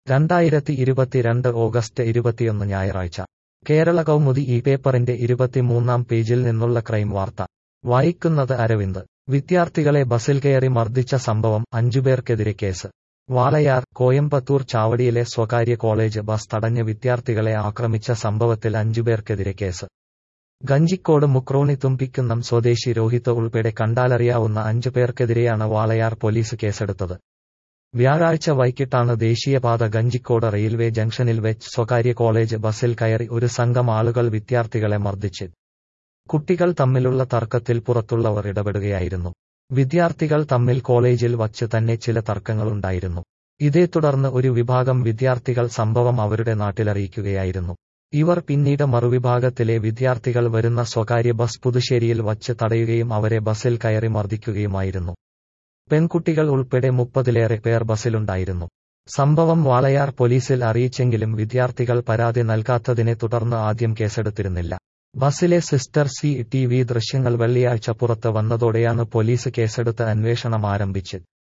രണ്ടായിരത്തി ഇരുപത്തിരണ്ട് ഓഗസ്റ്റ് ഇരുപത്തിയൊന്ന് ഞായറാഴ്ച കേരള കൗമുദി ഈ പേപ്പറിന്റെ ഇരുപത്തിമൂന്നാം പേജിൽ നിന്നുള്ള ക്രൈം വാർത്ത വായിക്കുന്നത് അരവിന്ദ് വിദ്യാർത്ഥികളെ ബസിൽ കയറി മർദ്ദിച്ച സംഭവം അഞ്ചുപേർക്കെതിരെ കേസ് വാളയാർ കോയമ്പത്തൂർ ചാവടിയിലെ സ്വകാര്യ കോളേജ് ബസ് തടഞ്ഞ് വിദ്യാർത്ഥികളെ ആക്രമിച്ച സംഭവത്തിൽ അഞ്ചുപേർക്കെതിരെ കേസ് ഗഞ്ചിക്കോട് മുക്രോണി തുമ്പിക്കുന്നം സ്വദേശി രോഹിത് ഉൾപ്പെടെ കണ്ടാലറിയാവുന്ന അഞ്ചു പേർക്കെതിരെയാണ് വാളയാർ പോലീസ് കേസെടുത്തത് വ്യാഴാഴ്ച വൈകിട്ടാണ് ദേശീയപാത ഗഞ്ചിക്കോട് റെയിൽവേ ജംഗ്ഷനിൽ വെച്ച് സ്വകാര്യ കോളേജ് ബസിൽ കയറി ഒരു സംഘം ആളുകൾ വിദ്യാർത്ഥികളെ മർദ്ദിച്ചത് കുട്ടികൾ തമ്മിലുള്ള തർക്കത്തിൽ പുറത്തുള്ളവർ ഇടപെടുകയായിരുന്നു വിദ്യാർത്ഥികൾ തമ്മിൽ കോളേജിൽ വച്ച് തന്നെ ചില തർക്കങ്ങളുണ്ടായിരുന്നു ഇതേ തുടർന്ന് ഒരു വിഭാഗം വിദ്യാർത്ഥികൾ സംഭവം അവരുടെ നാട്ടിലറിയിക്കുകയായിരുന്നു ഇവർ പിന്നീട് മറുവിഭാഗത്തിലെ വിദ്യാർത്ഥികൾ വരുന്ന സ്വകാര്യ ബസ് പുതുശ്ശേരിയിൽ വച്ച് തടയുകയും അവരെ ബസിൽ കയറി മർദ്ദിക്കുകയുമായിരുന്നു പെൺകുട്ടികൾ ഉൾപ്പെടെ മുപ്പതിലേറെ പേർ ബസിലുണ്ടായിരുന്നു സംഭവം വാളയാർ പോലീസിൽ അറിയിച്ചെങ്കിലും വിദ്യാർത്ഥികൾ പരാതി നൽകാത്തതിനെ തുടർന്ന് ആദ്യം കേസെടുത്തിരുന്നില്ല ബസിലെ സിസ്റ്റർ സി ടി വി ദൃശ്യങ്ങൾ വെള്ളിയാഴ്ച പുറത്ത് വന്നതോടെയാണ് പോലീസ് കേസെടുത്ത് അന്വേഷണം ആരംഭിച്ചത്